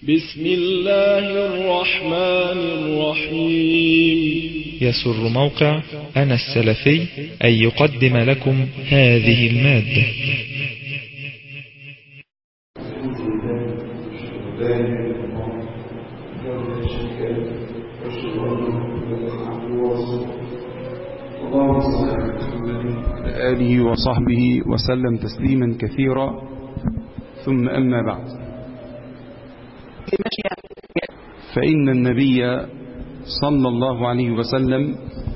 بسم الله الرحمن الرحيم يسر موقع أنا السلفي أن يقدم لكم هذه المادة آله وصحبه وسلم تسليما كثيرا ثم أما بعد فإن النبي صلى الله عليه وسلم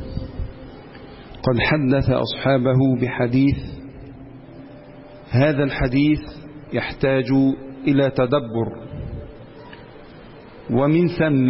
قد حدث أصحابه بحديث هذا الحديث يحتاج إلى تدبر ومن ثم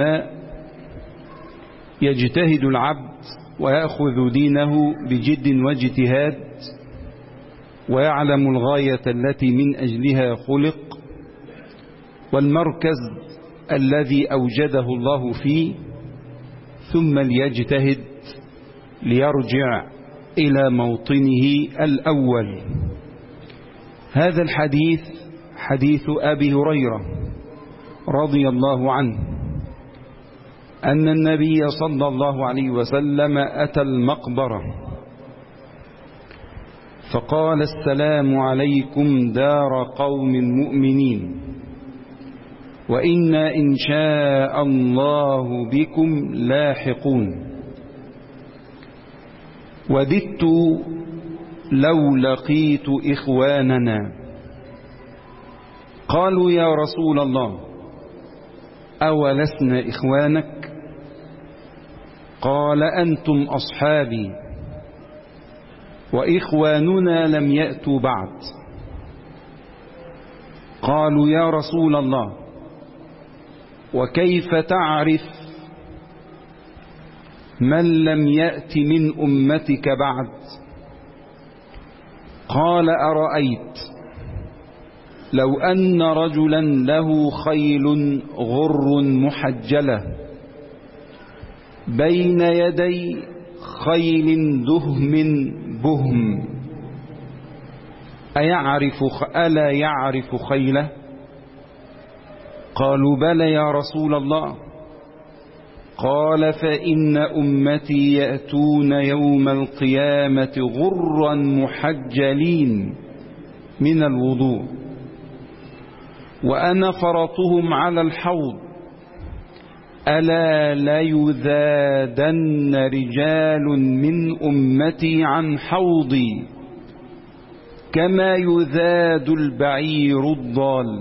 يجتهد العبد ويأخذ دينه بجد واجتهاد ويعلم الغاية التي من أجلها خلق والمركز الذي أوجده الله فيه ثم ليجتهد ليرجع إلى موطنه الأول هذا الحديث حديث أبي هريرة رضي الله عنه أن النبي صلى الله عليه وسلم أتى المقبرة فقال السلام عليكم دار قوم مؤمنين وإنا إن شاء الله بكم لاحقون وددت لو لقيت إخواننا قالوا يا رسول الله أولسنا إخوانك قال أنتم أصحابي وإخواننا لم يأتوا بعد قالوا يا رسول الله وكيف تعرف من لم يأت من أمتك بعد قال أرأيت لو أن رجلا له خيل غر محجلة بين يدي خيل دهم بهم أيعرف ألا يعرف خيله قالوا بلى يا رسول الله قال فإن أمتي يأتون يوم القيامة غرا محجلين من الوضوء وأنا فرطهم على الحوض ألا ليذادن رجال من أمتي عن حوضي كما يذاد البعير الضال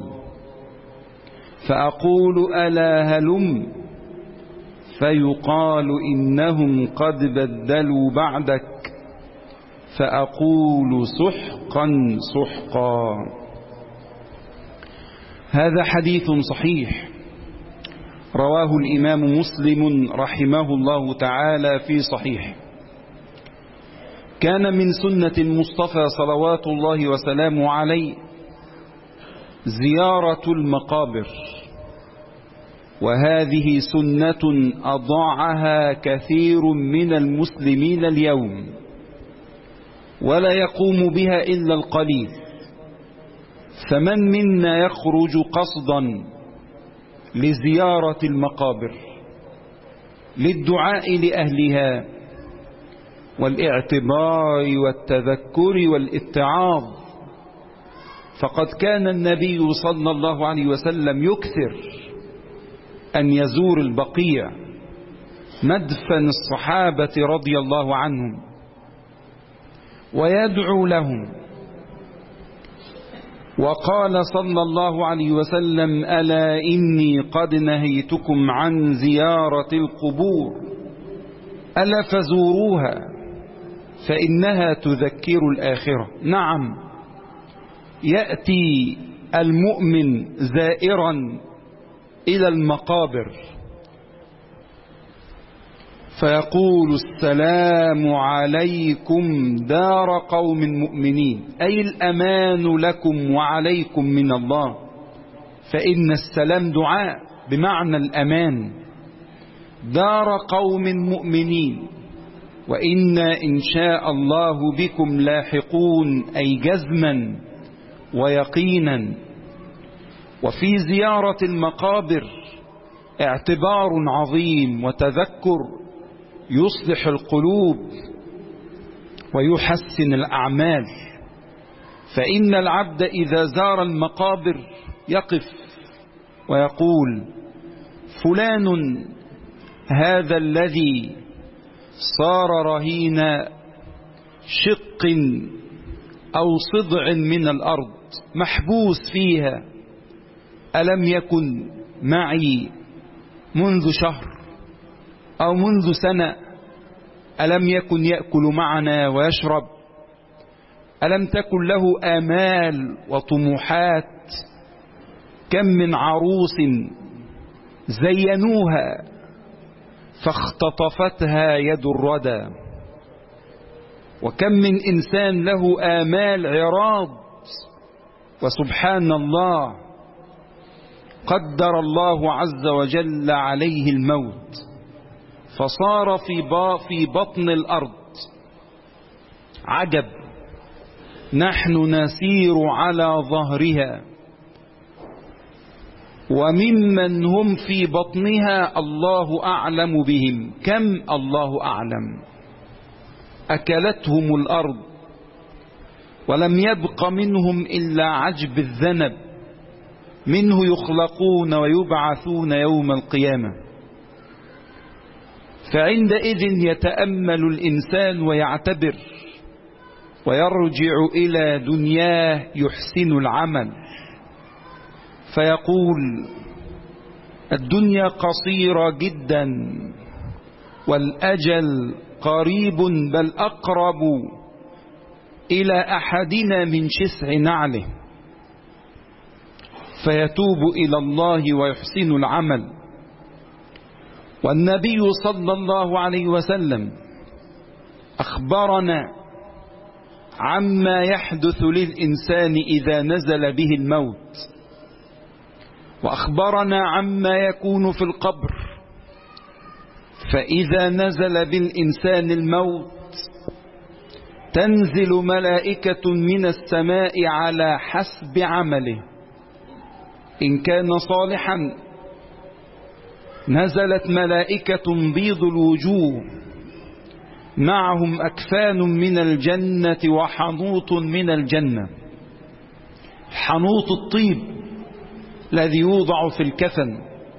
فأقول ألا هلم فيقال إنهم قد بدلوا بعدك فأقول سحقا سحقا هذا حديث صحيح رواه الإمام مسلم رحمه الله تعالى في صحيح كان من سنة المصطفى صلوات الله وسلامه عليه زيارة المقابر وهذه سنة أضاعها كثير من المسلمين اليوم ولا يقوم بها إلا القليل فمن منا يخرج قصدا لزيارة المقابر للدعاء لأهلها والاعتبار والتذكر والاتعاظ فقد كان النبي صلى الله عليه وسلم يكثر أن يزور البقيع مدفن الصحابة رضي الله عنهم ويدعو لهم وقال صلى الله عليه وسلم ألا إني قد نهيتكم عن زيارة القبور ألا فزوروها فإنها تذكر الآخرة نعم يأتي المؤمن زائرا إلى المقابر فيقول السلام عليكم دار قوم مؤمنين أي الأمان لكم وعليكم من الله فإن السلام دعاء بمعنى الأمان دار قوم مؤمنين وإنا إن شاء الله بكم لاحقون أي جزما ويقينا وفي زيارة المقابر اعتبار عظيم وتذكر يصلح القلوب ويحسن الأعمال فإن العبد إذا زار المقابر يقف ويقول فلان هذا الذي صار رهين شق أو صدع من الأرض محبوس فيها ألم يكن معي منذ شهر أو منذ سنة ألم يكن يأكل معنا ويشرب ألم تكن له آمال وطموحات كم من عروس زينوها فاختطفتها يد الردى وكم من إنسان له آمال عراض وسبحان الله قدر الله عز وجل عليه الموت فصار في في بطن الأرض عجب نحن نسير على ظهرها وممن هم في بطنها الله أعلم بهم كم الله أعلم أكلتهم الأرض ولم يبق منهم إلا عجب الذنب منه يخلقون ويبعثون يوم القيامة فعندئذ يتأمل الإنسان ويعتبر ويرجع إلى دنياه يحسن العمل فيقول الدنيا قصيرة جدا والأجل قريب بل أقرب إلى أحدنا من شسع نعله فيتوب إلى الله ويحسن العمل والنبي صلى الله عليه وسلم أخبرنا عما يحدث للإنسان إذا نزل به الموت وأخبرنا عما يكون في القبر فإذا نزل بالإنسان الموت تنزل ملائكة من السماء على حسب عمله إن كان صالحا نزلت ملائكة بيض الوجوه معهم أكفان من الجنة وحنوط من الجنة حنوط الطيب الذي يوضع في الكفن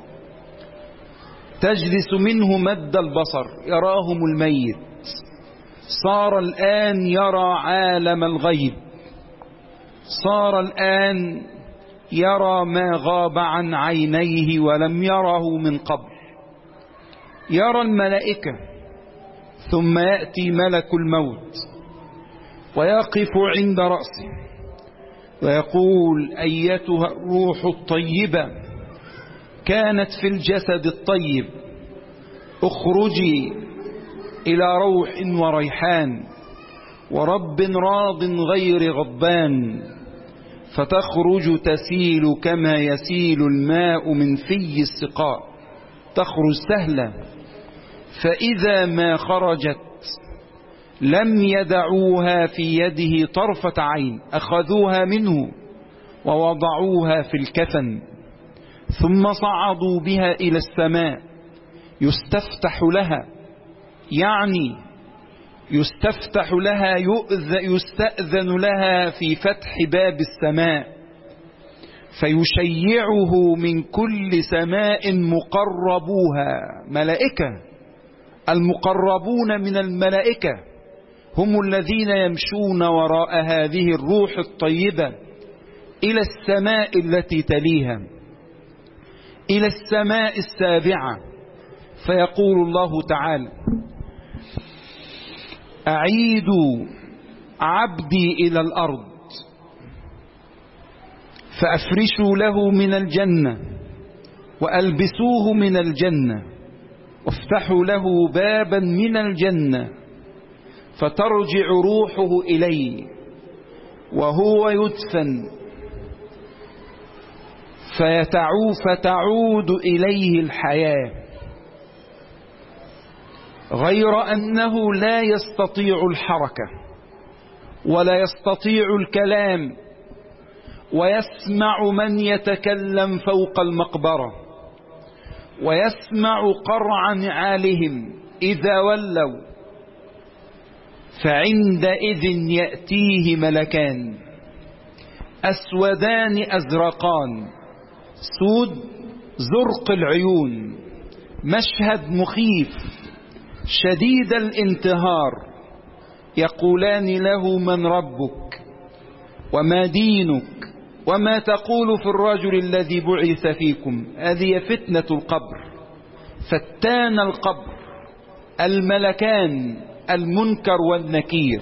تجلس منه مد البصر يراهم الميت صار الآن يرى عالم الغيب صار الآن يرى ما غاب عن عينيه ولم يره من قبل يرى الملائكة ثم يأتي ملك الموت ويقف عند رأسه ويقول أيتها الروح الطيبة كانت في الجسد الطيب اخرجي إلى روح وريحان ورب راض غير غضبان فتخرج تسيل كما يسيل الماء من في السقاء تخرج سهلة فإذا ما خرجت لم يدعوها في يده طرفة عين أخذوها منه ووضعوها في الكفن ثم صعدوا بها إلى السماء يستفتح لها يعني يستفتح لها يستأذن لها في فتح باب السماء فيشيعه من كل سماء مقربوها ملائكة المقربون من الملائكة هم الذين يمشون وراء هذه الروح الطيبة إلى السماء التي تليها إلى السماء السابعة فيقول الله تعالى أعيدوا عبدي إلى الأرض فأفرشوا له من الجنة وألبسوه من الجنة وافتحوا له بابا من الجنة فترجع روحه إليه وهو يدفن فيتعو فتعود إليه الحياة غير أنه لا يستطيع الحركة ولا يستطيع الكلام ويسمع من يتكلم فوق المقبرة ويسمع قرع نعالهم إذا ولوا فعندئذ يأتيه ملكان أسودان أزرقان سود زرق العيون مشهد مخيف شديد الانتهار يقولان له من ربك وما دينك وما تقول في الرجل الذي بعث فيكم هذه فتنة القبر فتان القبر الملكان المنكر والنكير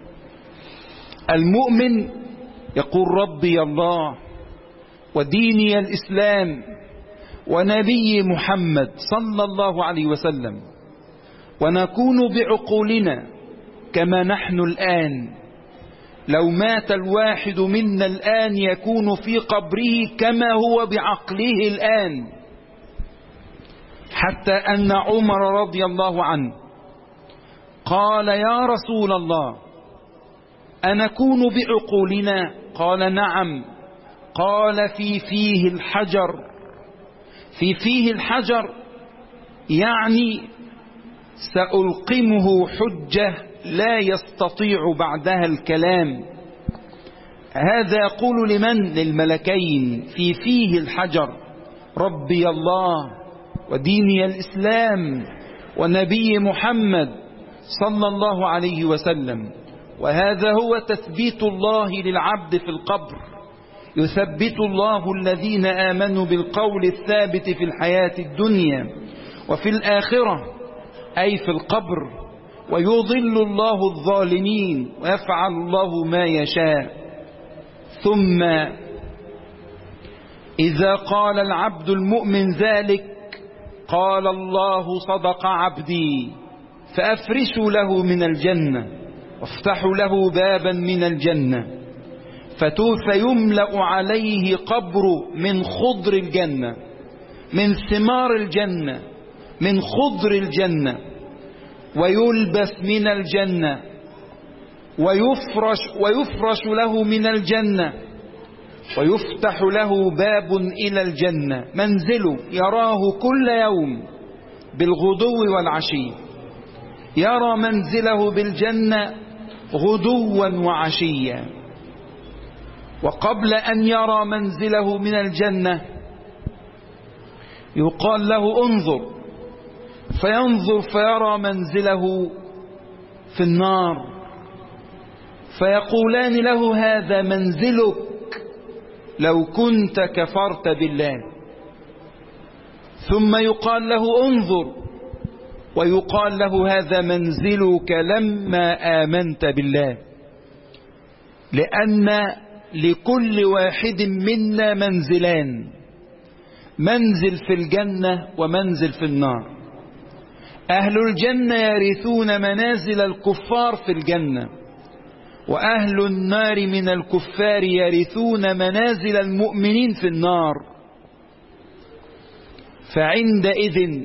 المؤمن يقول ربي الله وديني الإسلام ونبي محمد صلى الله عليه وسلم ونكون بعقولنا كما نحن الآن لو مات الواحد منا الآن يكون في قبره كما هو بعقله الآن حتى أن عمر رضي الله عنه قال يا رسول الله أنكون بعقولنا قال نعم قال في فيه الحجر في فيه الحجر يعني سألقمه حجة لا يستطيع بعدها الكلام هذا يقول لمن للملكين في فيه الحجر ربي الله وديني الإسلام ونبي محمد صلى الله عليه وسلم وهذا هو تثبيت الله للعبد في القبر يثبت الله الذين آمنوا بالقول الثابت في الحياة الدنيا وفي الآخرة أي في القبر ويضل الله الظالمين ويفعل الله ما يشاء ثم إذا قال العبد المؤمن ذلك قال الله صدق عبدي فأفرشوا له من الجنة وافتحوا له بابا من الجنة فيملأ عليه قبر من خضر الجنة من ثمار الجنة من خضر الجنة ويلبس من الجنة ويفرش, ويفرش له من الجنة ويفتح له باب إلى الجنة منزله يراه كل يوم بالغدو والعشي يرى منزله بالجنة غدوا وعشيا وقبل أن يرى منزله من الجنة يقال له انظر فينظر فيرى منزله في النار فيقولان له هذا منزلك لو كنت كفرت بالله ثم يقال له انظر ويقال له هذا منزلك لما آمنت بالله لأن لكل واحد منا منزلان منزل في الجنة ومنزل في النار أهل الجنة يرثون منازل الكفار في الجنة وأهل النار من الكفار يرثون منازل المؤمنين في النار فعندئذ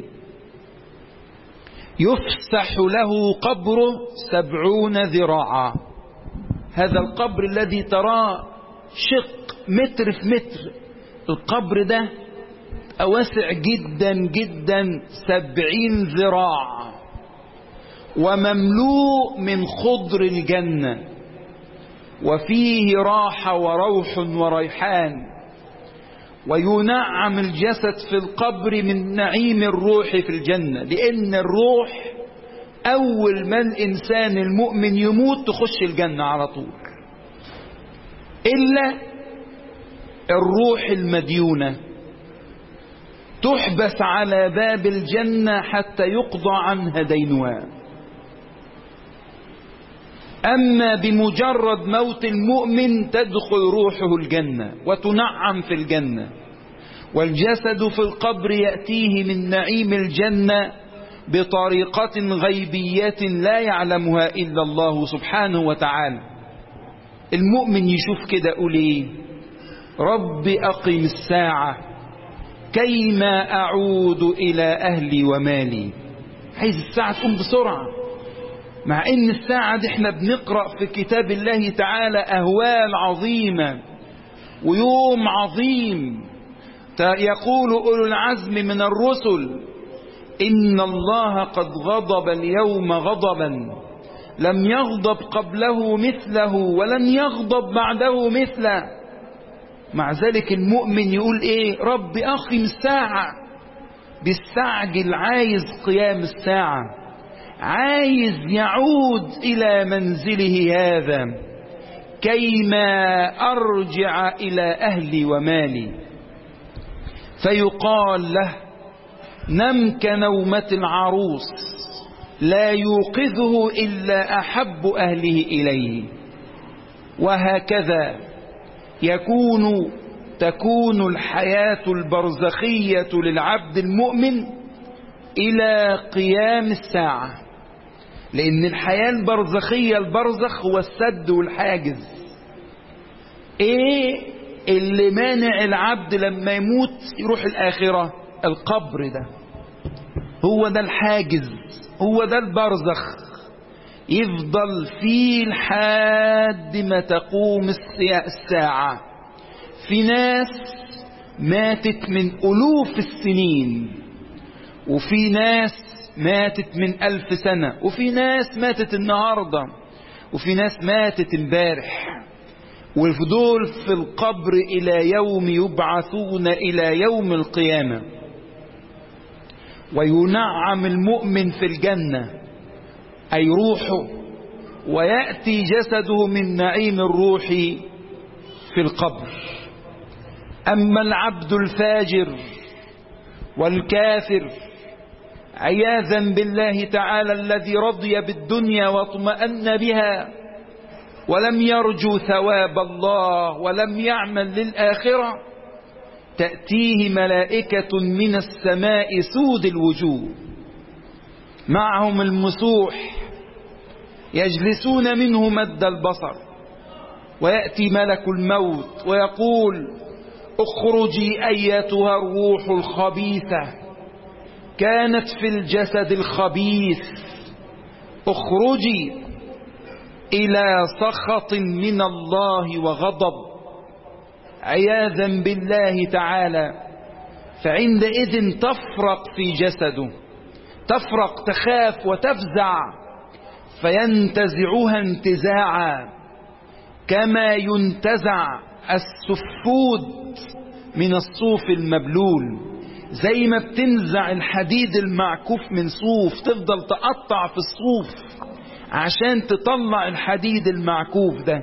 يفسح له قبره سبعون ذراعا هذا القبر الذي تراه شق متر في متر القبر ده واسع جدا جدا سبعين ذراع ومملوء من خضر الجنة وفيه راحة وروح وريحان وينعم الجسد في القبر من نعيم الروح في الجنة لأن الروح أول ما الإنسان المؤمن يموت تخش الجنة على طول إلا الروح المديونة تحبس على باب الجنة حتى يقضى عنها دينها أما بمجرد موت المؤمن تدخل روحه الجنة وتنعم في الجنة والجسد في القبر يأتيه من نعيم الجنة بطريقة غيبية لا يعلمها إلا الله سبحانه وتعالى المؤمن يشوف كده يقول ايه رب أقم الساعة كيما أعود إلى أهلي ومالي عايز الساعة تقوم بسرعة مع ان الساعة دي احنا بنقرأ في كتاب الله تعالى أهوال عظيمة ويوم عظيم يقول أولو العزم من الرسل إن الله قد غضب اليوم غضبا لم يغضب قبله مثله ولن يغضب بعده مثله مع ذلك المؤمن يقول ايه رب أقم الساعة بيستعجل عايز قيام الساعة عايز يعود إلى منزله هذا كيما أرجع إلى أهلي ومالي فيقال له نم كنومة العروس لا يوقظه إلا أحب أهله إليه وهكذا يكون تكون الحياة البرزخية للعبد المؤمن إلى قيام الساعة لأن الحياة البرزخية البرزخ هو السد والحاجز إيه اللي مانع العبد لما يموت يروح الآخرة القبر ده هو ده الحاجز هو ده البرزخ يفضل فيه لحد ما تقوم الساعة في ناس ماتت من ألوف السنين وفي ناس ماتت من ألف سنة وفي ناس ماتت النهاردة وفي ناس ماتت امبارح والفضول في القبر إلى يوم يبعثون إلى يوم القيامة وينعم المؤمن في الجنة أي روحه ويأتي جسده من نعيم الروح في القبر أما العبد الفاجر والكافر عياذا بالله تعالى الذي رضي بالدنيا واطمأن بها ولم يرجو ثواب الله ولم يعمل للآخرة تأتيه ملائكة من السماء سود الوجوه معهم المسوح يجلسون منه مد البصر ويأتي ملك الموت ويقول اخرجي أيتها الروح الخبيثة كانت في الجسد الخبيث اخرجي إلى سخط من الله وغضب عياذا بالله تعالى فعندئذ تفرق في جسده تفرق تخاف وتفزع فينتزعها انتزاعا كما ينتزع السفود من الصوف المبلول زي ما بتنزع الحديد المعكوف من صوف تفضل تقطع في الصوف عشان تطلع الحديد المعكوف ده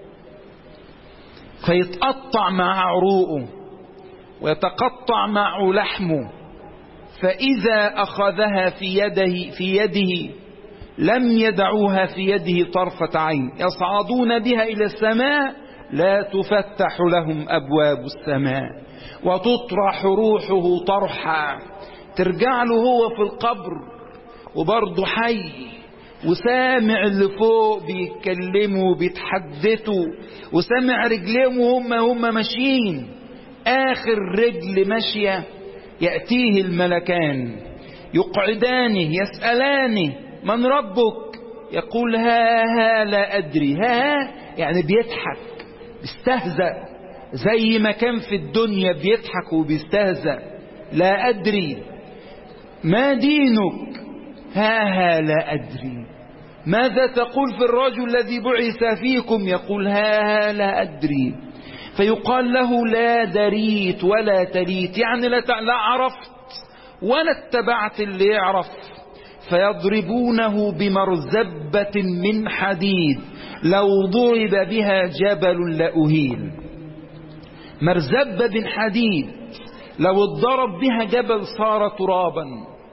فيتقطع مع عروقه ويتقطع معه لحمه فإذا أخذها في يده, في يده لم يدعوها في يده طرفة عين يصعدون بها إلى السماء لا تفتح لهم أبواب السماء وتطرح روحه طرحا ترجع له هو في القبر وبرضه حي وسامع اللي فوق بيتكلموا بيتحدثوا وسامع رجليهم وهم هم ماشيين آخر رجل ماشية يأتيه الملكان يقعدانه يسألانه من ربك يقول ها ها لا أدري ها يعني بيضحك بيستهزأ زي ما كان في الدنيا بيضحك وبيستهزأ لا أدري ما دينك ها ها لا أدري ماذا تقول في الرجل الذي بعث فيكم يقول ها ها لا أدري فيقال له لا دريت ولا تريت يعني لا, لا عرفت ولا اتبعت اللي يعرف فيضربونه بمرزبة من حديد لو ضرب بها جبل لأهيل مرزبة من حديد لو اتضرب بها جبل صار ترابا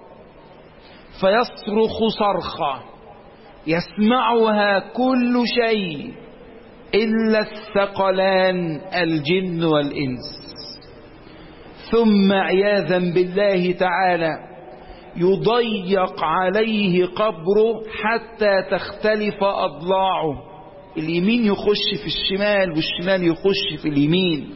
فيصرخ صرخة يسمعها كل شيء إلا الثقلان الجن والإنس ثم عياذا بالله تعالى يضيق عليه قبره حتى تختلف أضلاعه اليمين يخش في الشمال والشمال يخش في اليمين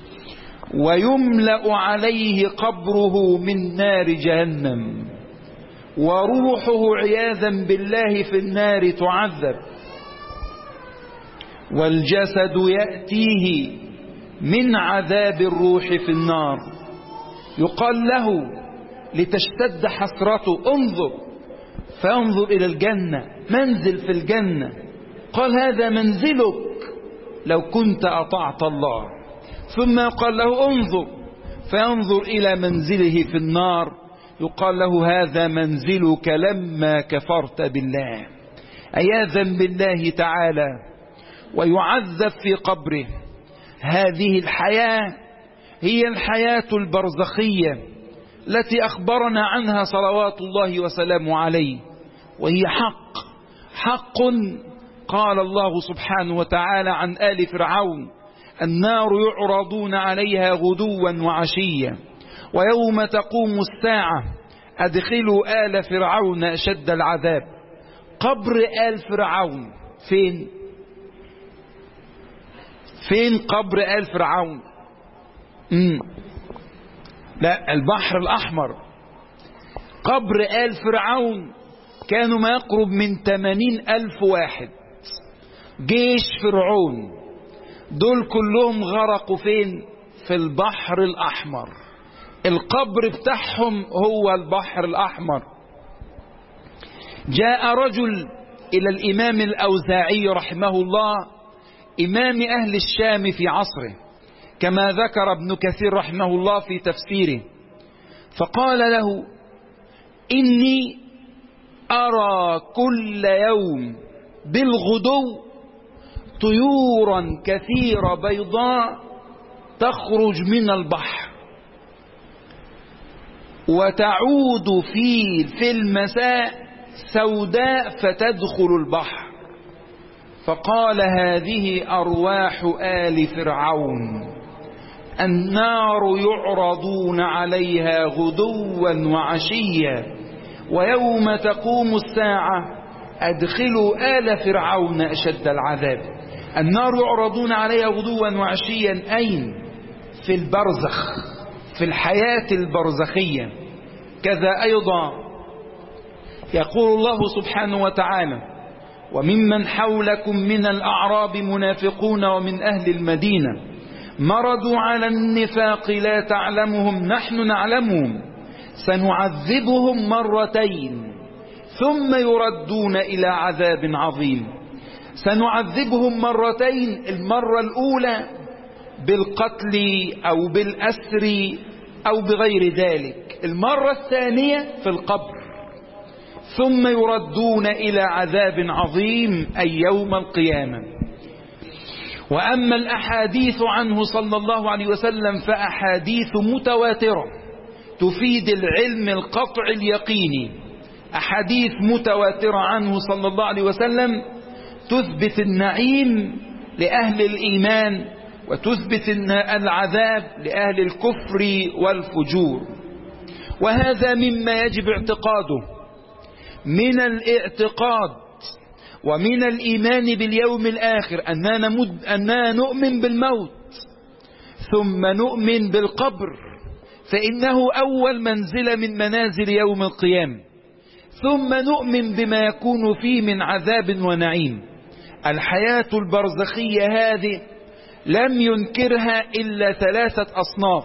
ويملأ عليه قبره من نار جهنم وروحه عياذا بالله في النار تعذب والجسد يأتيه من عذاب الروح في النار يقال له لتشتد حسرته انظر فينظر إلى الجنة منزل في الجنة قال هذا منزلك لو كنت أطعت الله ثم يقال له انظر فينظر إلى منزله في النار يقال له هذا منزلك لما كفرت بالله عياذا بالله تعالى ويعذب في قبره هذه الحياة هي الحياة البرزخية التي أخبرنا عنها صلوات الله وسلامه عليه وهي حق حق قال الله سبحانه وتعالى عن آل فرعون النار يعرضون عليها غدوا وعشيا ويوم تقوم الساعة أدخلوا آل فرعون أشد العذاب قبر آل فرعون فين فين قبر آل فرعون مم. لا البحر الأحمر قبر آل فرعون كانوا ما يقرب من 80 ألف واحد جيش فرعون دول كلهم غرقوا فين في البحر الأحمر القبر بتاعهم هو البحر الأحمر جاء رجل إلى الإمام الأوزاعي رحمه الله إمام أهل الشام في عصره كما ذكر ابن كثير رحمه الله في تفسيره فقال له إني أرى كل يوم بالغدو طيورا كثيرة بيضاء تخرج من البحر وتعود في في المساء سوداء فتدخل البحر فقال هذه أرواح آل فرعون النار يعرضون عليها غدوا وعشيا ويوم تقوم الساعة أدخلوا آل فرعون أشد العذاب النار يعرضون عليها غدوا وعشيا أين في البرزخ في الحياة البرزخية كذا أيضا يقول الله سبحانه وتعالى وممن حولكم من الأعراب منافقون ومن أهل المدينة مرضوا على النفاق لا تعلمهم نحن نعلمهم سنعذبهم مرتين ثم يردون إلى عذاب عظيم سنعذبهم مرتين المرة الأولى بالقتل أو بالأسر أو بغير ذلك المرة الثانية في القبر ثم يردون إلى عذاب عظيم أي يوم القيامة وأما الأحاديث عنه صلى الله عليه وسلم فأحاديث متواترة تفيد العلم القطع اليقيني أحاديث متواترة عنه صلى الله عليه وسلم تثبت النعيم لأهل الإيمان وتثبت العذاب لأهل الكفر والفجور وهذا مما يجب اعتقاده من الاعتقاد ومن الإيمان باليوم الآخر أننا, مد أننا نؤمن بالموت ثم نؤمن بالقبر فإنه أول منزلة من منازل يوم القيامة ثم نؤمن بما يكون فيه من عذاب ونعيم الحياة البرزخية هذه لم ينكرها إلا ثلاثة أصناف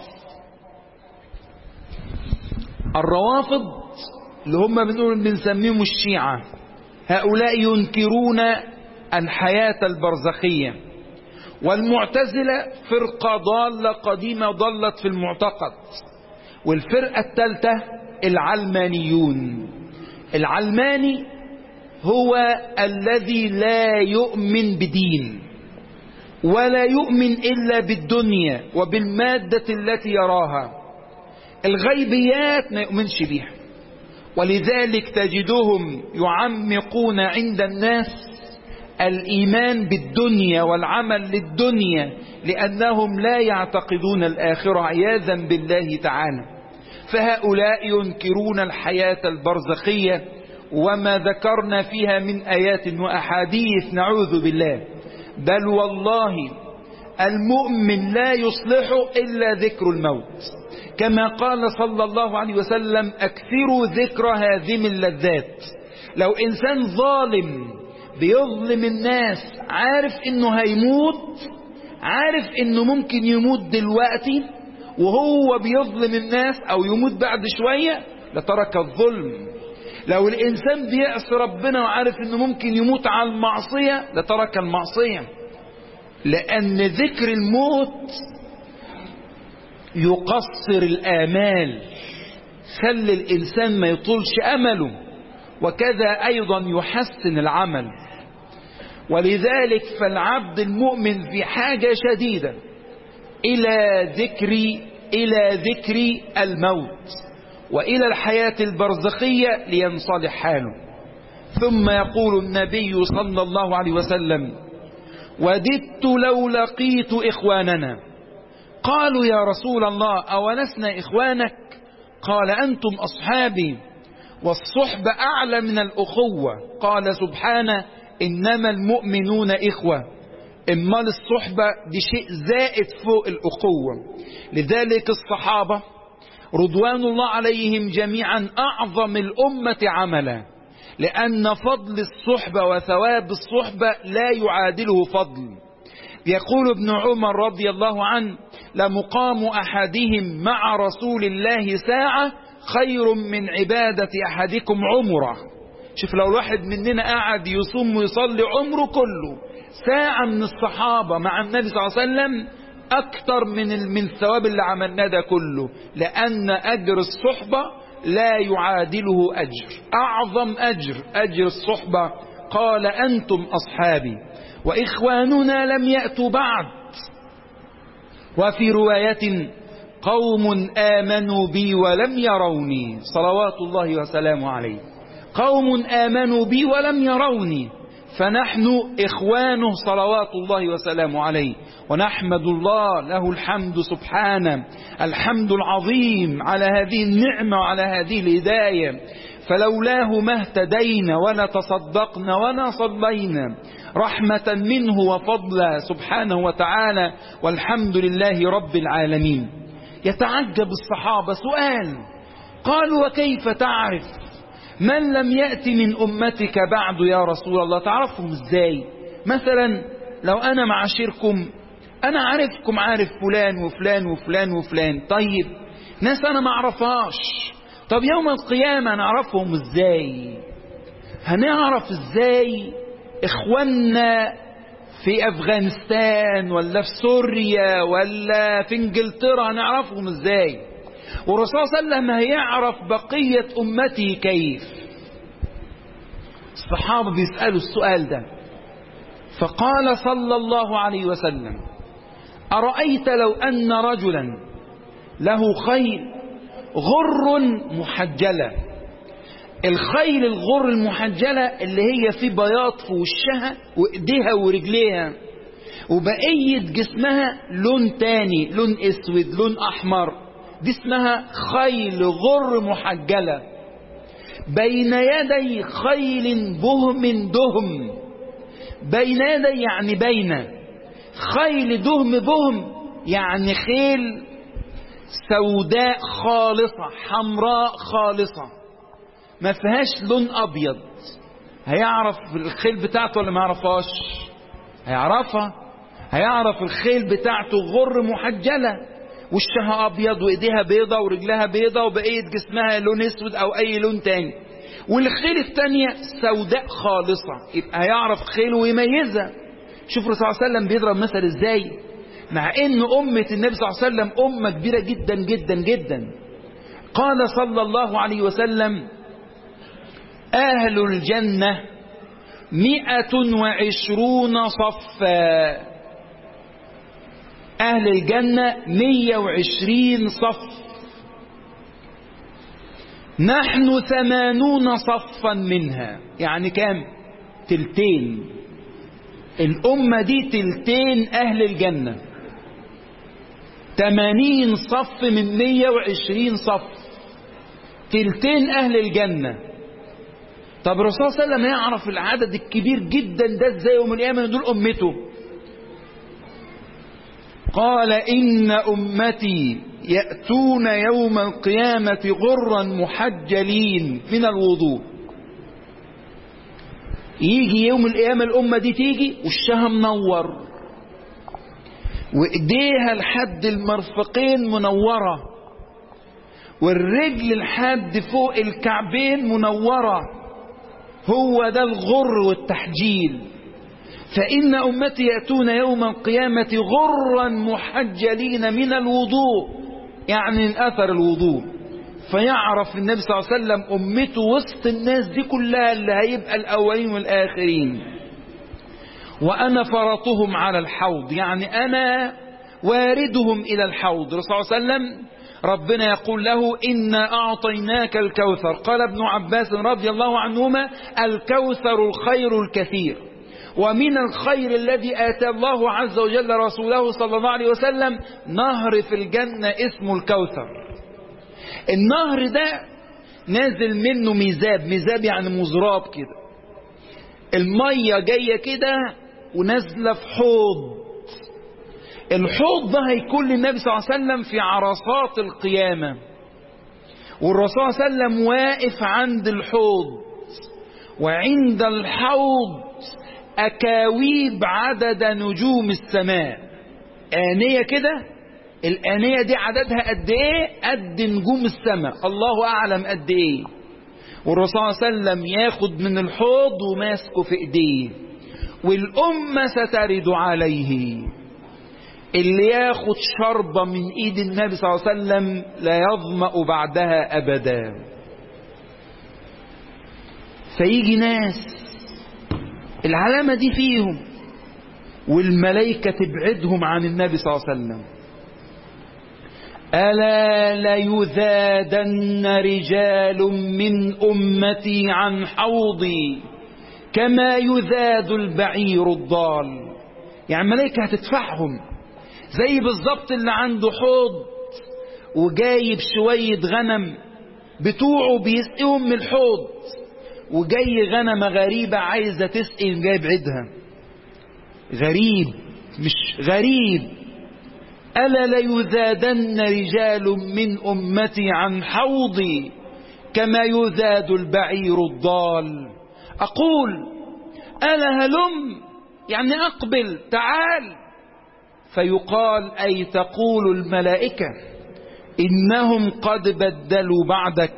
الروافض اللي هم بنقول بنسميهم الشيعة هؤلاء ينكرون الحياة البرزخية والمعتزلة فرقة ضالة قديمة ضلت في المعتقد والفرقة الثالثة العلمانيون العلماني هو الذي لا يؤمن بدين ولا يؤمن إلا بالدنيا وبالمادة التي يراها الغيبيات ما يؤمنش بها ولذلك تجدهم يعمقون عند الناس الإيمان بالدنيا والعمل للدنيا لأنهم لا يعتقدون الآخرة عياذا بالله تعالى فهؤلاء ينكرون الحياة البرزخية وما ذكرنا فيها من آيات وأحاديث نعوذ بالله بل والله المؤمن لا يصلح إلا ذكر الموت كما قال صلى الله عليه وسلم أكثروا ذكر هذه اللذات لو إنسان ظالم بيظلم الناس عارف إنه هيموت عارف انه ممكن يموت دلوقتي وهو بيظلم الناس او يموت بعد شوية لترك الظلم لو الانسان بيعصي ربنا وعارف انه ممكن يموت على المعصية لترك المعصية لان ذكر الموت يقصر الامال خلي الانسان ما يطولش امله وكذا ايضا يحسن العمل ولذلك فالعبد المؤمن في حاجة شديدة إلى ذكر إلى ذكر الموت وإلى الحياة البرزخية لينصلح حاله ثم يقول النبي صلى الله عليه وسلم وددت لو لقيت إخواننا قالوا يا رسول الله أولسنا إخوانك قال أنتم أصحابي والصحبة أعلى من الأخوة قال سبحانه إنما المؤمنون إخوة إمال الصحبة دي شيء زائد فوق الأخوة لذلك الصحابة رضوان الله عليهم جميعا أعظم الأمة عملا لأن فضل الصحبة وثواب الصحبة لا يعادله فضل يقول ابن عمر رضي الله عنه لمقام أحدهم مع رسول الله ساعة خير من عبادة أحدكم عمره شوف لو الواحد مننا قاعد يصوم ويصلي عمره كله ساعة من الصحابة مع النبي صلى الله عليه وسلم أكتر من من الثواب اللي عملناه ده كله لأن أجر الصحبة لا يعادله أجر أعظم أجر أجر الصحبة قال أنتم أصحابي وإخواننا لم يأتوا بعد وفي رواية قوم آمنوا بي ولم يروني صلوات الله وسلامه عليه قوم آمنوا بي ولم يروني فنحن إخوانه صلوات الله وسلامه عليه ونحمد الله له الحمد سبحانه الحمد العظيم على هذه النعمة وعلى هذه الهداية فلولاه ما اهتدينا ولا تصدقنا ولا صلينا رحمة منه وفضلا سبحانه وتعالى والحمد لله رب العالمين يتعجب الصحابة سؤال قالوا وكيف تعرف من لم يأتي من أمتك بعد يا رسول الله تعرفهم ازاي مثلا لو أنا معاشركم أنا عارفكم عارف فلان وفلان وفلان وفلان طيب ناس أنا ما اعرفهاش طب يوم القيامة نعرفهم ازاي هنعرف ازاي اخواننا في افغانستان ولا في سوريا ولا في انجلترا هنعرفهم ازاي والرسول صلى الله عليه وسلم هيعرف بقية امته كيف الصحابة بيسألوا السؤال ده فقال صلى الله عليه وسلم أرأيت لو أن رجلا له خيل غر محجلة الخيل الغر المحجلة اللي هي في بياض في وشها وإيديها ورجليها وبقية جسمها لون تاني لون اسود لون احمر دي اسمها خيل غر محجلة بين يدي خيل بهم دهم بين يدي يعني بين خيل دهم بهم يعني خيل سوداء خالصة حمراء خالصة ما فيهاش لون أبيض هيعرف الخيل بتاعته ولا ما يعرفهاش هيعرفها هيعرف الخيل بتاعته غر محجلة وشها أبيض وإيديها بيضة ورجلها بيضة وبقية جسمها لون أسود أو أي لون تاني والخيل التانية سوداء خالصة يبقى هيعرف خيل ويميزها شوف الرسول صلى الله عليه وسلم بيضرب مثل ازاي مع ان أمة النبي صلى الله عليه وسلم أمة كبيرة جدا جدا جدا قال صلى الله عليه وسلم أهل الجنة مئة وعشرون صفا أهل الجنة مية وعشرين صف نحن ثمانون صفا منها يعني كام تلتين الأمة دي تلتين أهل الجنة تمانين صف من مية وعشرين صف تلتين أهل الجنة طب الرسول صلى الله عليه وسلم يعرف العدد الكبير جدا ده ازاي يوم القيامة دول أمته قال إن أمتي يأتون يوم القيامة غرا محجلين من الوضوء يجي يوم القيامة الأمة دي تيجي وشها منور وإيديها لحد المرفقين منورة والرجل لحد فوق الكعبين منورة هو ده الغر والتحجيل فإن أمتي يأتون يوم القيامة غرا محجلين من الوضوء يعني من أثر الوضوء فيعرف النبي صلى الله عليه وسلم أمته وسط الناس دي كلها اللي هيبقى الأولين والآخرين وأنا فرطهم على الحوض يعني أنا واردهم إلى الحوض الرسول صلى الله عليه وسلم ربنا يقول له إنا أعطيناك الكوثر قال ابن عباس رضي الله عنهما الكوثر الخير الكثير ومن الخير الذي آتى الله عز وجل رسوله صلى الله عليه وسلم نهر في الجنة اسمه الكوثر النهر ده نازل منه ميزاب ميزاب يعني مزراب كده المية جاية كده ونازلة في حوض الحوض ده هيكون للنبي صلى الله عليه وسلم في عرصات القيامة والرسول صلى الله عليه وسلم واقف عند الحوض وعند الحوض أكاويب عدد نجوم السماء آنية كده الآنية دي عددها قد إيه قد نجوم السماء الله أعلم قد إيه والرسول صلى الله عليه وسلم ياخد من الحوض وماسكه في إيديه والأمة سترد عليه اللي ياخد شربة من ايد النبي صلى الله عليه وسلم لا يظمأ بعدها ابدا فيجي ناس العلامة دي فيهم والملائكة تبعدهم عن النبي صلى الله عليه وسلم ألا ليذادن رجال من أمتي عن حوضي كما يذاد البعير الضال يعني الملائكة هتدفعهم زي بالظبط اللي عنده حوض وجايب شوية غنم بتوعه بيسقيهم من الحوض وجاي غنمة غريبة عايزة تسقي جاي بعيدها غريب مش غريب ألا ليذادن رجال من أمتي عن حوضي كما يذاد البعير الضال أقول ألا هلم يعني أقبل تعال فيقال أي تقول الملائكة إنهم قد بدلوا بعدك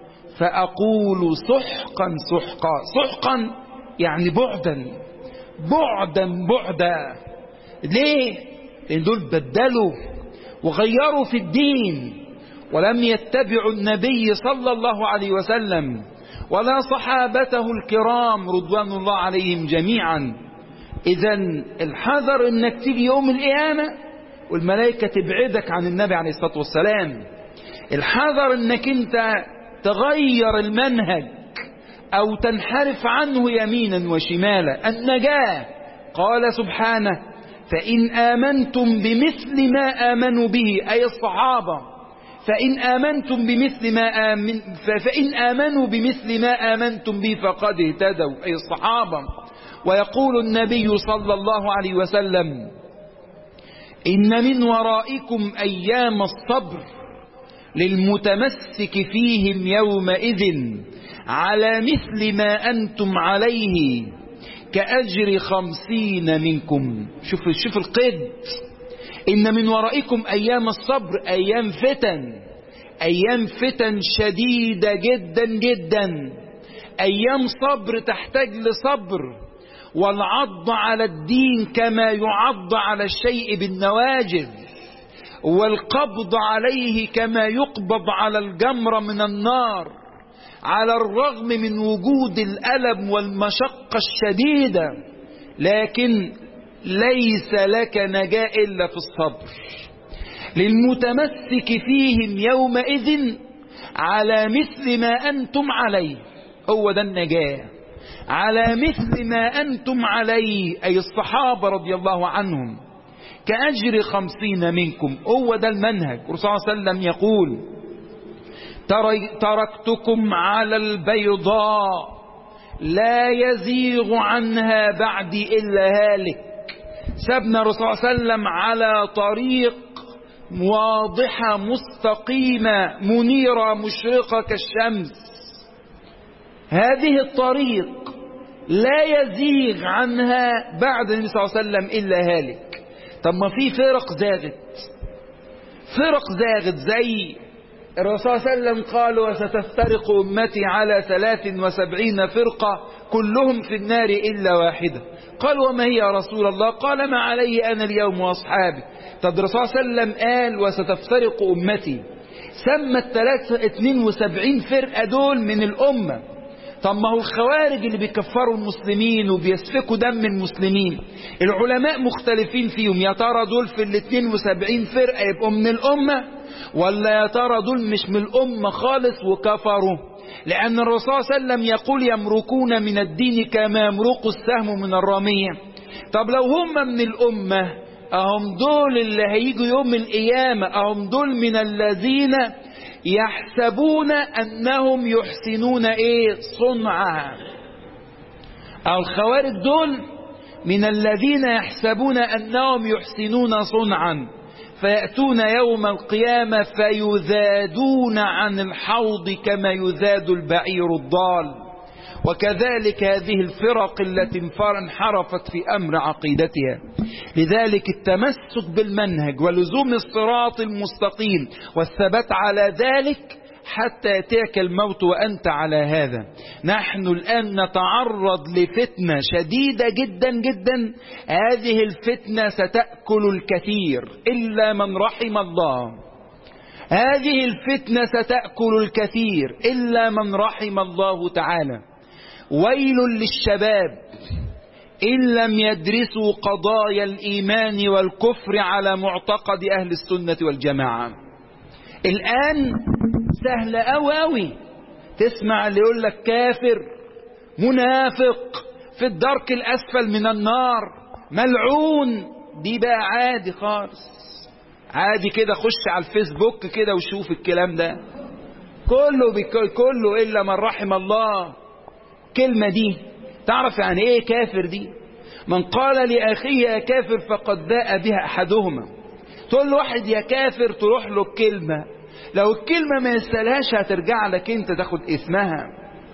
فأقول سحقا سحقا سحقا يعني بعدا بعدا بعدا ليه لأن دول بدلوا وغيروا في الدين ولم يتبعوا النبي صلى الله عليه وسلم ولا صحابته الكرام رضوان الله عليهم جميعا إذا الحذر إنك تيجي يوم القيامة والملائكة تبعدك عن النبي عليه الصلاة والسلام الحذر إنك أنت تغير المنهج أو تنحرف عنه يمينا وشمالا النجاة قال سبحانه فإن آمنتم بمثل ما آمنوا به أي الصحابة فإن آمنتم بمثل ما آمن فإن آمنوا بمثل ما آمنتم به فقد اهتدوا أي الصحابة ويقول النبي صلى الله عليه وسلم إن من ورائكم أيام الصبر للمتمسك فيهم يومئذ على مثل ما أنتم عليه كأجر خمسين منكم شوف شوف القيد إن من ورائكم أيام الصبر أيام فتن أيام فتن شديدة جدا جدا أيام صبر تحتاج لصبر والعض على الدين كما يعض على الشيء بالنواجذ والقبض عليه كما يقبض على الجمر من النار على الرغم من وجود الألم والمشقة الشديدة لكن ليس لك نجاة إلا في الصبر للمتمسك فيهم يومئذ على مثل ما أنتم عليه هو ده النجاة على مثل ما أنتم عليه أي الصحابة رضي الله عنهم كأجر خمسين منكم هو ده المنهج الرسول صلى الله عليه وسلم يقول تركتكم على البيضاء لا يزيغ عنها بعدي إلا هالك سبنا الرسول صلى الله عليه وسلم على طريق واضحة مستقيمة منيرة مشرقة كالشمس هذه الطريق لا يزيغ عنها بعد النبي صلى الله عليه وسلم إلا هالك طب ما في فرق زاغت فرق زاغت زي الرسول صلى الله عليه وسلم قال وستفترق أمتي على ثلاث وسبعين فرقة كلهم في النار إلا واحدة قال وما هي يا رسول الله قال ما علي أنا اليوم وأصحابي طب الرسول صلى الله عليه وسلم قال وستفترق أمتي سمى الثلاثة 72 فرقة دول من الأمة طب ما هو الخوارج اللي بيكفروا المسلمين وبيسفكوا دم المسلمين العلماء مختلفين فيهم يا ترى دول في ال 72 فرقة يبقوا من الأمة ولا يا ترى دول مش من الأمة خالص وكفروا لأن الرسول صلى الله عليه وسلم يقول يمركون من الدين كما يمرق السهم من الرمية طب لو هم من الأمة أهم دول اللي هيجوا يوم القيامة أهم دول من الذين يحسبون أنهم يحسنون إيه صنعا أو الخوارج دول من الذين يحسبون أنهم يحسنون صنعا فيأتون يوم القيامة فيذادون عن الحوض كما يذاد البعير الضال وكذلك هذه الفرق التي انحرفت في أمر عقيدتها لذلك التمسك بالمنهج ولزوم الصراط المستقيم والثبات على ذلك حتى يأتيك الموت وأنت على هذا نحن الآن نتعرض لفتنة شديدة جدا جدا هذه الفتنة ستأكل الكثير إلا من رحم الله هذه الفتنة ستأكل الكثير إلا من رحم الله تعالى ويل للشباب إن لم يدرسوا قضايا الإيمان والكفر على معتقد أهل السنة والجماعة الآن سهل أوي أوي تسمع اللي يقول لك كافر منافق في الدرك الأسفل من النار ملعون دي بقى عادي خالص عادي كده خش على الفيسبوك كده وشوف الكلام ده كله بك... كله إلا من رحم الله كلمة دي تعرف يعني ايه كافر دي من قال لأخيه يا كافر فقد باء بها أحدهما تقول له واحد يا كافر تروح له الكلمة لو الكلمة ما يستلهاش هترجع لك انت تاخد اسمها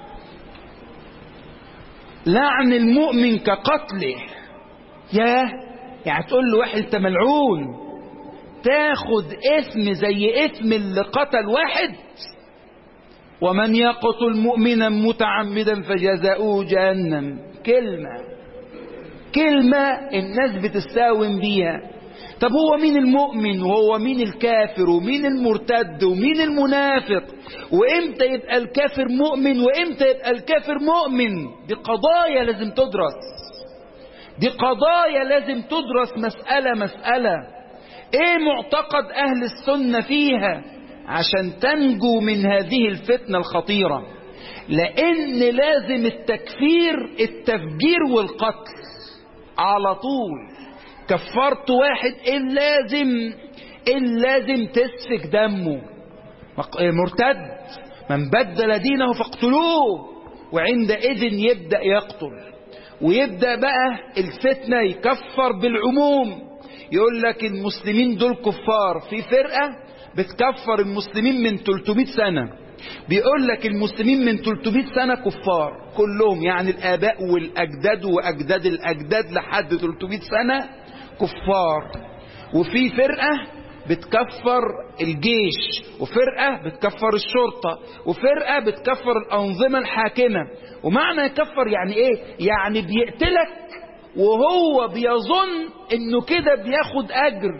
لعن المؤمن كقتله يا يعني تقول له واحد انت ملعون تاخد اسم زي اسم اللي قتل واحد ومن يقتل مؤمنا متعمدا فجزاؤه جهنم كلمة كلمة الناس بتستاوم بيها طب هو مين المؤمن وهو مين الكافر ومين المرتد ومين المنافق وامتى يبقى الكافر مؤمن وامتى يبقى الكافر مؤمن دي قضايا لازم تدرس دي قضايا لازم تدرس مسألة مسألة ايه معتقد اهل السنة فيها عشان تنجو من هذه الفتنة الخطيرة لان لازم التكفير التفجير والقتل على طول كفرت واحد إن لازم إن لازم تسفك دمه مرتد من بدل دينه فاقتلوه وعندئذ يبدأ يقتل ويبدأ بقى الفتنة يكفر بالعموم يقول لك المسلمين دول كفار في فرقة بتكفر المسلمين من 300 سنة بيقول لك المسلمين من 300 سنة كفار كلهم يعني الآباء والأجداد وأجداد الأجداد لحد 300 سنة كفار وفي فرقة بتكفر الجيش وفرقة بتكفر الشرطة وفرقة بتكفر الأنظمة الحاكمة ومعنى يكفر يعني ايه يعني بيقتلك وهو بيظن انه كده بياخد اجر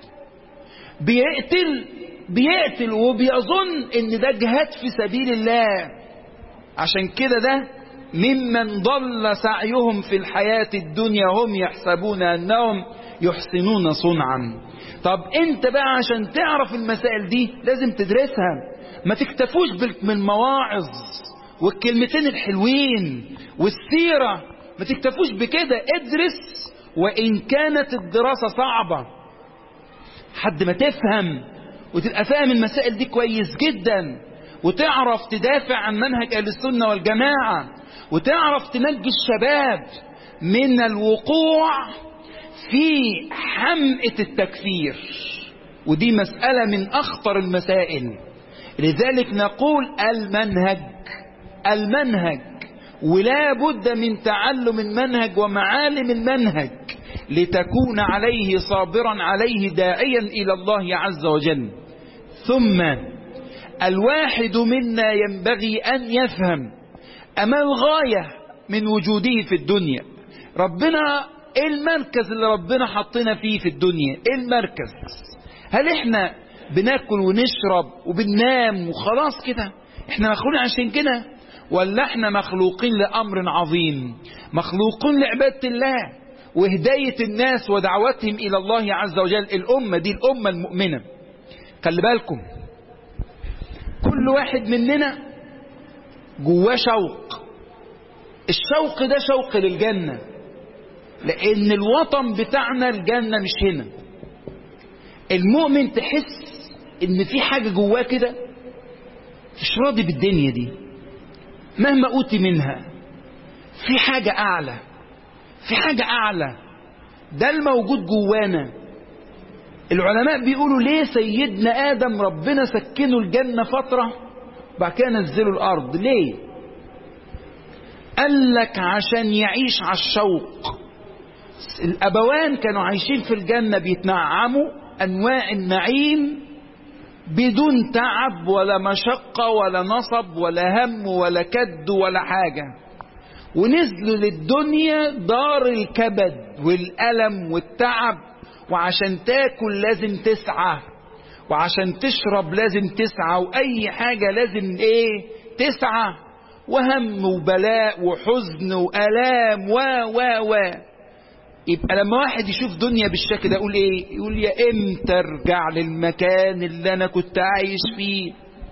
بيقتل بيقتل وبيظن ان ده جهاد في سبيل الله عشان كده ده ممن ضل سعيهم في الحياة الدنيا هم يحسبون انهم يحسنون صنعا طب انت بقى عشان تعرف المسائل دي لازم تدرسها ما تكتفوش بالمواعظ والكلمتين الحلوين والسيرة ما تكتفوش بكده ادرس وإن كانت الدراسة صعبة حد ما تفهم وتبقى فاهم المسائل دي كويس جدا وتعرف تدافع عن منهج أهل السنة والجماعة وتعرف تنجي الشباب من الوقوع في حمقة التكفير ودي مسألة من أخطر المسائل لذلك نقول المنهج المنهج ولا بد من تعلم المنهج ومعالم المنهج لتكون عليه صابرا عليه داعيا إلى الله عز وجل ثم الواحد منا ينبغي أن يفهم أما الغاية من وجوده في الدنيا ربنا ايه المركز اللي ربنا حطنا فيه في الدنيا ايه المركز هل احنا بناكل ونشرب وبننام وخلاص كده احنا مخلوقين عشان كده ولا احنا مخلوقين لأمر عظيم مخلوقين لعبادة الله وهداية الناس ودعوتهم إلى الله عز وجل الأمة دي الأمة المؤمنة خلي بالكم كل واحد مننا جواه شوق الشوق ده شوق للجنة لأن الوطن بتاعنا الجنة مش هنا المؤمن تحس ان في حاجة جواه كده مش راضي بالدنيا دي مهما أوتي منها في حاجة أعلى في حاجة أعلى ده الموجود جوانا العلماء بيقولوا ليه سيدنا آدم ربنا سكنه الجنة فترة بعد كده نزله الأرض ليه قال لك عشان يعيش على الشوق الأبوان كانوا عايشين في الجنة بيتنعموا أنواع النعيم بدون تعب ولا مشقة ولا نصب ولا هم ولا كد ولا حاجة ونزلوا للدنيا دار الكبد والألم والتعب وعشان تاكل لازم تسعى وعشان تشرب لازم تسعى وأي حاجة لازم ايه تسعى وهم وبلاء وحزن وألام و و و يبقى لما واحد يشوف دنيا بالشكل ده يقول ايه يقول يا امتى ارجع للمكان اللي انا كنت عايش فيه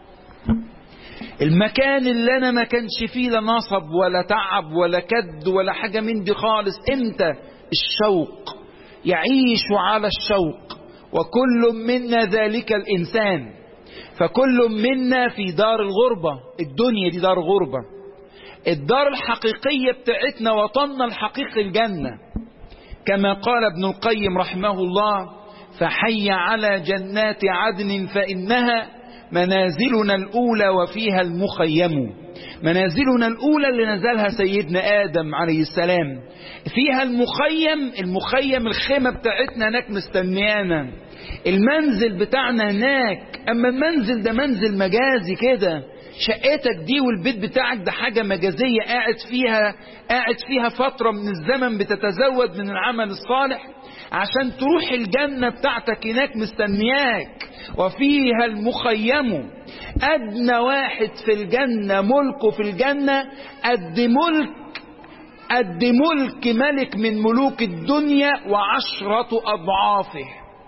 المكان اللي انا ما كانش فيه لا نصب ولا تعب ولا كد ولا حاجة من دي خالص امتى الشوق يعيش على الشوق وكل منا ذلك الانسان فكل منا في دار الغربة الدنيا دي دار غربة الدار الحقيقية بتاعتنا وطننا الحقيقي الجنة كما قال ابن القيم رحمه الله فحي على جنات عدن فإنها منازلنا الأولى وفيها المخيم منازلنا الأولى اللي نزلها سيدنا آدم عليه السلام فيها المخيم المخيم الخيمة بتاعتنا هناك مستنيانا المنزل بتاعنا هناك أما المنزل ده منزل مجازي كده شقتك دي والبيت بتاعك ده حاجة مجازية قاعد فيها قاعد فيها فترة من الزمن بتتزود من العمل الصالح عشان تروح الجنة بتاعتك هناك مستنياك وفيها المخيم أدنى واحد في الجنة ملكه في الجنة قد ملك قد ملك ملك من ملوك الدنيا وعشرة أضعافه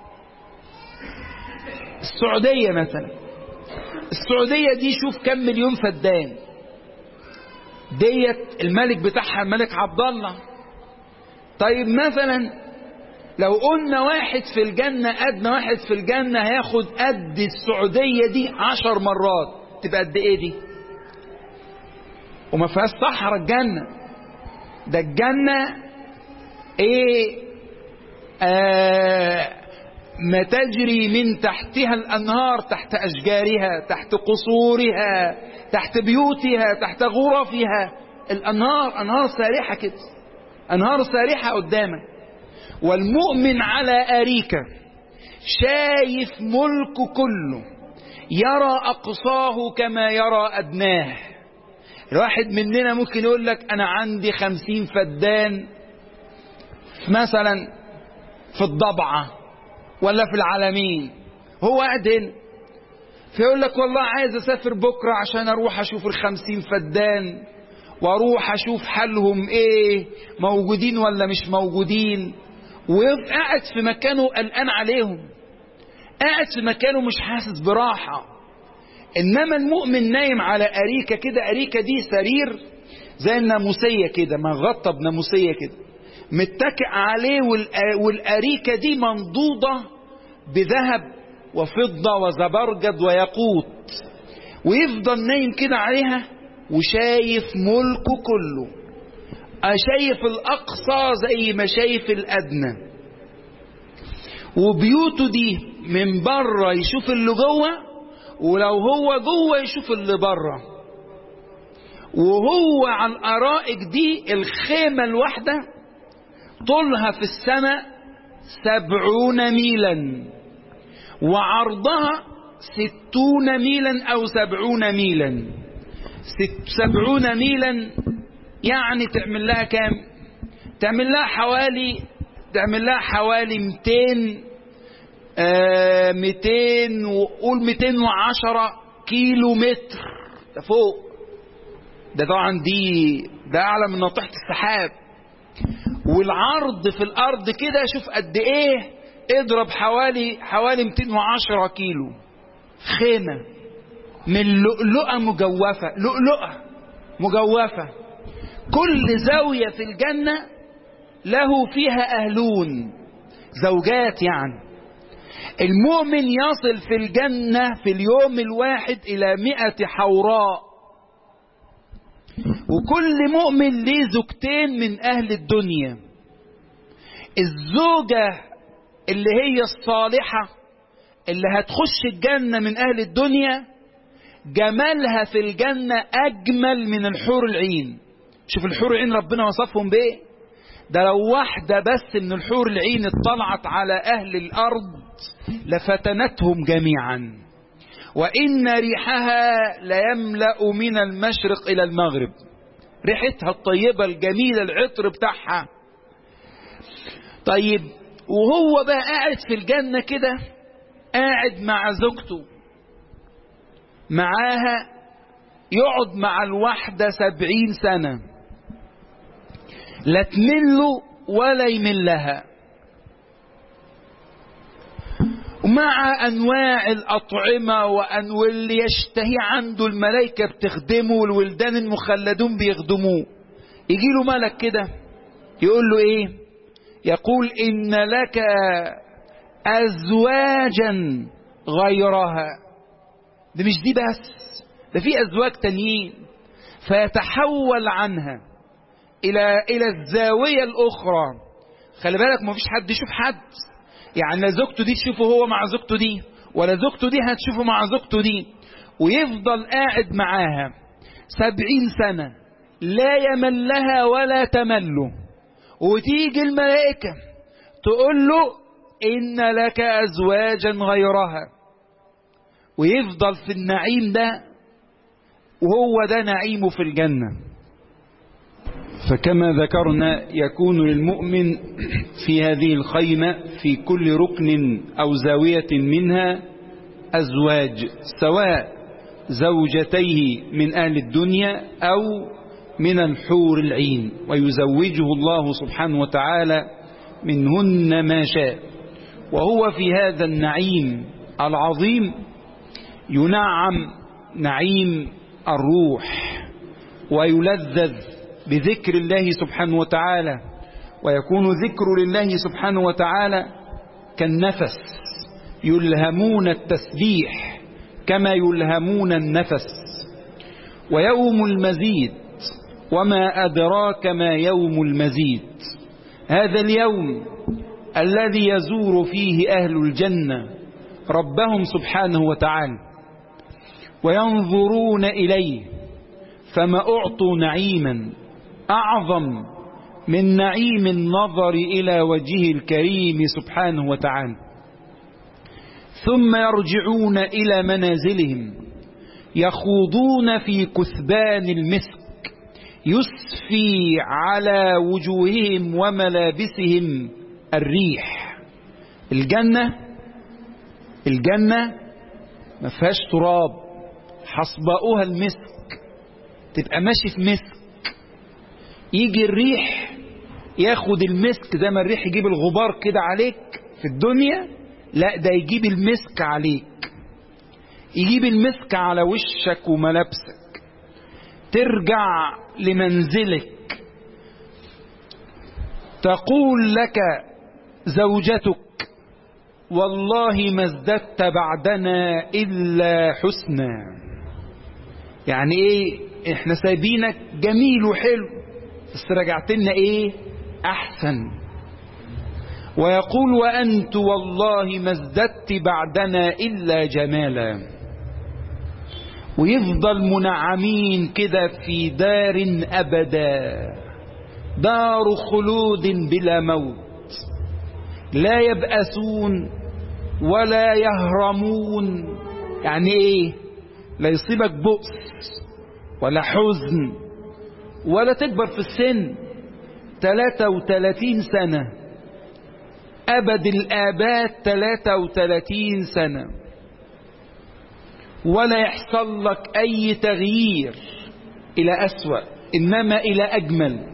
السعودية مثلا السعودية دي شوف كم مليون فدان ديت الملك بتاعها الملك عبد الله طيب مثلا لو قلنا واحد في الجنة أدنى واحد في الجنة هياخد قد السعودية دي عشر مرات تبقى قد ايه دي وما فيهاش صحراء الجنة ده الجنة ايه آه ما تجري من تحتها الأنهار تحت أشجارها تحت قصورها تحت بيوتها تحت غرفها الأنهار أنهار سارحة كده أنهار سارحة قدامك والمؤمن على أريكة شايف ملكه كله يرى أقصاه كما يرى أدناه الواحد مننا ممكن يقول لك أنا عندي خمسين فدان مثلا في الضبعة ولا في العالمين هو قاعد هنا فيقول لك والله عايز اسافر بكرة عشان اروح اشوف الخمسين فدان واروح اشوف حالهم ايه موجودين ولا مش موجودين وقاعد في مكانه قلقان عليهم قاعد في مكانه مش حاسس براحة انما المؤمن نايم على اريكة كده اريكة دي سرير زي الناموسية كده مغطى بناموسية كده متكئ عليه والاريكة دي منضودة بذهب وفضة وزبرجد وياقوت ويفضل نايم كده عليها وشايف ملكه كله شايف الأقصى زي ما شايف الأدنى وبيوته دي من بره يشوف اللي جوه ولو هو جوه يشوف اللي بره وهو على الأرائك دي الخيمة الواحدة طولها في السماء سبعون ميلا وعرضها ستون ميلا أو سبعون ميلا ست سبعون ميلا يعني تعمل لها كام تعمل لها حوالي تعمل لها حوالي 200 آه 200 وقول 210 كيلو متر ده فوق ده طبعا دي ده اعلى من ناطحه السحاب والعرض في الارض كده شوف قد ايه اضرب حوالي حوالي 210 كيلو خيمه من لؤلؤه مجوفه لؤلؤه مجوفه كل زاويه في الجنه له فيها اهلون زوجات يعني المؤمن يصل في الجنة في اليوم الواحد إلى مئة حوراء وكل مؤمن ليه زوجتين من أهل الدنيا الزوجة اللي هي الصالحة اللي هتخش الجنة من أهل الدنيا جمالها في الجنة أجمل من الحور العين شوف الحور العين ربنا وصفهم بإيه ده لو واحدة بس من الحور العين اطلعت على أهل الأرض لفتنتهم جميعا وإن ريحها ليملأ من المشرق إلى المغرب ريحتها الطيبة الجميلة العطر بتاعها طيب وهو بقى قاعد في الجنة كده قاعد مع زوجته معاها يقعد مع الواحدة سبعين سنة لا تمله ولا يملها ومع انواع الاطعمه وان واللي يشتهي عنده الملائكه بتخدمه والولدان المخلدون بيخدموه يجي له ملك كده يقول له ايه يقول ان لك ازواجا غيرها ده مش دي بس ده في ازواج تانيين فيتحول عنها الى الى الزاويه الاخرى خلي بالك ما فيش حد يشوف حد يعني لا زوجته دي تشوفه هو مع زوجته دي ولا زوجته دي هتشوفه مع زوجته دي ويفضل قاعد معاها سبعين سنة لا يملها ولا تمله وتيجي الملائكة تقول له إن لك أزواجا غيرها ويفضل في النعيم ده وهو ده نعيمه في الجنة فكما ذكرنا يكون للمؤمن في هذه الخيمة في كل ركن أو زاوية منها أزواج سواء زوجتيه من أهل الدنيا أو من الحور العين ويزوجه الله سبحانه وتعالى منهن ما شاء وهو في هذا النعيم العظيم ينعم نعيم الروح ويلذذ بذكر الله سبحانه وتعالى ويكون ذكر لله سبحانه وتعالى كالنفس يلهمون التسبيح كما يلهمون النفس ويوم المزيد وما أدراك ما يوم المزيد هذا اليوم الذي يزور فيه أهل الجنة ربهم سبحانه وتعالى وينظرون إليه فما أعطوا نعيما أعظم من نعيم النظر إلى وجهه الكريم سبحانه وتعالى ثم يرجعون إلى منازلهم يخوضون في كثبان المسك يسفي على وجوههم وملابسهم الريح الجنة الجنة ما فيهاش تراب حصباؤها المسك تبقى ماشي في مسك يجي الريح ياخد المسك زي ما الريح يجيب الغبار كده عليك في الدنيا لا ده يجيب المسك عليك يجيب المسك على وشك وملابسك ترجع لمنزلك تقول لك زوجتك والله ما ازددت بعدنا إلا حسنا يعني ايه احنا سايبينك جميل وحلو بس رجعت لنا ايه احسن ويقول وانت والله ما ازددت بعدنا الا جمالا ويفضل منعمين كده في دار ابدا دار خلود بلا موت لا يبأسون ولا يهرمون يعني ايه لا يصيبك بؤس ولا حزن ولا تكبر في السن 33 سنة أبد الآباد 33 سنة ولا يحصل لك أي تغيير إلى أسوأ إنما إلى أجمل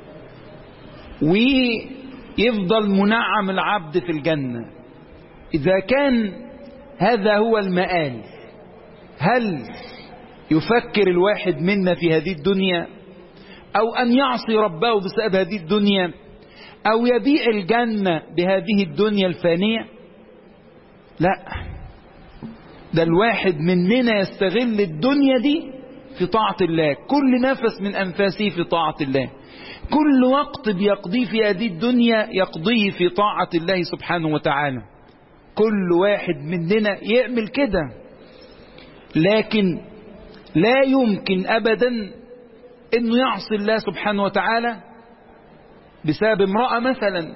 ويفضل منعم العبد في الجنة إذا كان هذا هو المآل هل يفكر الواحد منا في هذه الدنيا أو أن يعصي ربه بسبب هذه الدنيا أو يبيع الجنة بهذه الدنيا الفانية لا ده الواحد مننا يستغل الدنيا دي في طاعة الله كل نفس من أنفاسه في طاعة الله كل وقت بيقضيه في هذه الدنيا يقضيه في طاعة الله سبحانه وتعالى كل واحد مننا يعمل كده لكن لا يمكن أبدا أنه يعصي الله سبحانه وتعالى بسبب امرأة مثلا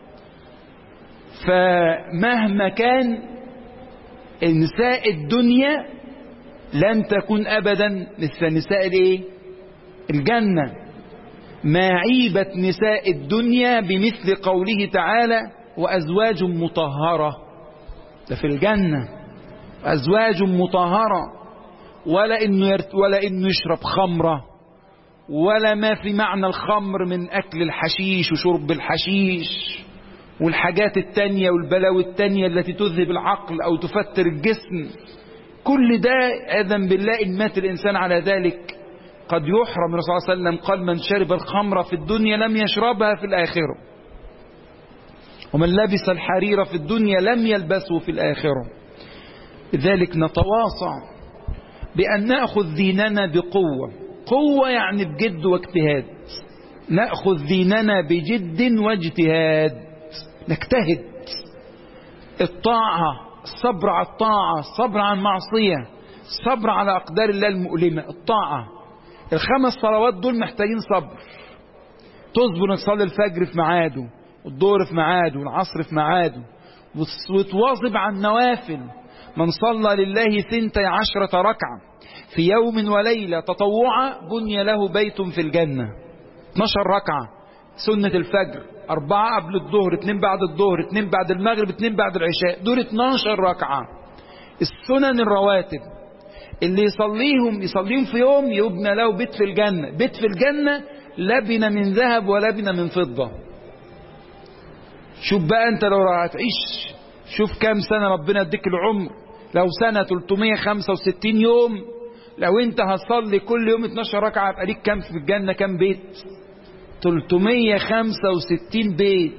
فمهما كان نساء الدنيا لن تكون أبدا مثل نساء الايه الجنة ما عيبت نساء الدنيا بمثل قوله تعالى وأزواج مطهرة ده في الجنة أزواج مطهرة ولا إنه, يرت ولا إنه يشرب خمرة ولا ما في معنى الخمر من أكل الحشيش وشرب الحشيش والحاجات التانية والبلاوي التانية التي تذهب العقل أو تفتر الجسم كل ده أذن بالله إن مات الإنسان على ذلك قد يحرم الرسول صلى الله عليه وسلم قال من شرب الخمر في الدنيا لم يشربها في الآخرة ومن لبس الحرير في الدنيا لم يلبسه في الآخرة لذلك نتواصى بأن نأخذ ديننا بقوة قوة يعني بجد واجتهاد نأخذ ديننا بجد واجتهاد نجتهد الطاعة الصبر على الطاعة الصبر على المعصية الصبر على أقدار الله المؤلمة الطاعة الخمس صلوات دول محتاجين صبر تصبر انك تصلي الفجر في ميعاده والظهر في ميعاده والعصر في ميعاده وتواظب على النوافل من صلى لله ثنتي عشرة ركعة في يوم وليلة تطوعا بني له بيت في الجنة 12 ركعة سنة الفجر أربعة قبل الظهر اتنين بعد الظهر اتنين بعد المغرب اتنين بعد العشاء دول 12 ركعة السنن الرواتب اللي يصليهم يصليهم في يوم يبنى له بيت في الجنة بيت في الجنة لبنة من ذهب ولبنة من فضة شوف بقى انت لو هتعيش شوف كام سنة ربنا يديك العمر لو سنة 365 يوم لو انت هتصلي كل يوم 12 ركعة يبقى ليك كام في الجنة كام بيت 365 بيت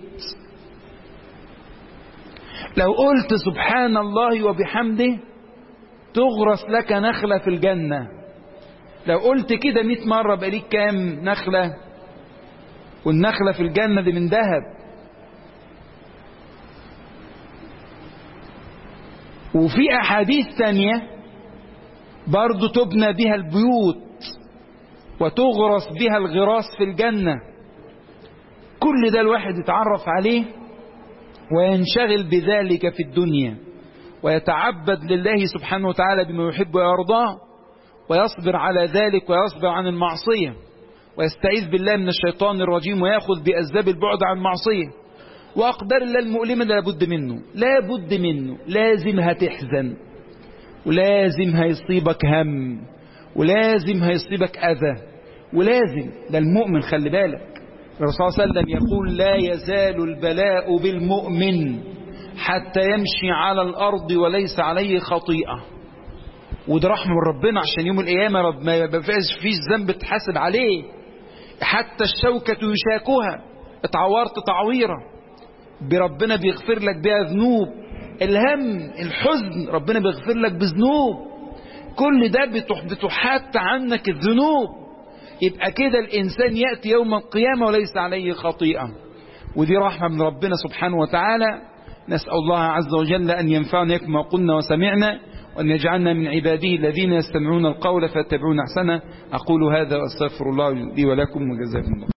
لو قلت سبحان الله وبحمده تغرس لك نخلة في الجنة لو قلت كده 100 مرة بقى ليك كام نخلة والنخلة في الجنة دي من ذهب وفي أحاديث ثانية برضو تبنى بها البيوت وتغرس بها الغراس في الجنة كل ده الواحد يتعرف عليه وينشغل بذلك في الدنيا ويتعبد لله سبحانه وتعالى بما يحب ويرضاه ويصبر على ذلك ويصبر عن المعصية ويستعيذ بالله من الشيطان الرجيم ويأخذ بأسباب البعد عن المعصية وأقدار الله المؤلمة لابد منه لابد منه لازم هتحزن ولازم هيصيبك هم ولازم هيصيبك أذى ولازم ده المؤمن خلي بالك الرسول صلى الله عليه وسلم يقول لا يزال البلاء بالمؤمن حتى يمشي على الأرض وليس عليه خطيئة وده رحمة من ربنا عشان يوم القيامة رب ما يبقاش فيش ذنب تحاسب عليه حتى الشوكة يشاكها اتعورت تعويرة بربنا بيغفر لك بها ذنوب الهم الحزن ربنا بيغفر لك بذنوب كل ده بتحات عنك الذنوب يبقى كده الإنسان يأتي يوم القيامة وليس عليه خطيئة ودي رحمة من ربنا سبحانه وتعالى نسأل الله عز وجل أن ينفعنا كما قلنا وسمعنا وأن يجعلنا من عباده الذين يستمعون القول فيتبعون أحسنه أقول هذا وأستغفر الله لي ولكم وجزاكم الله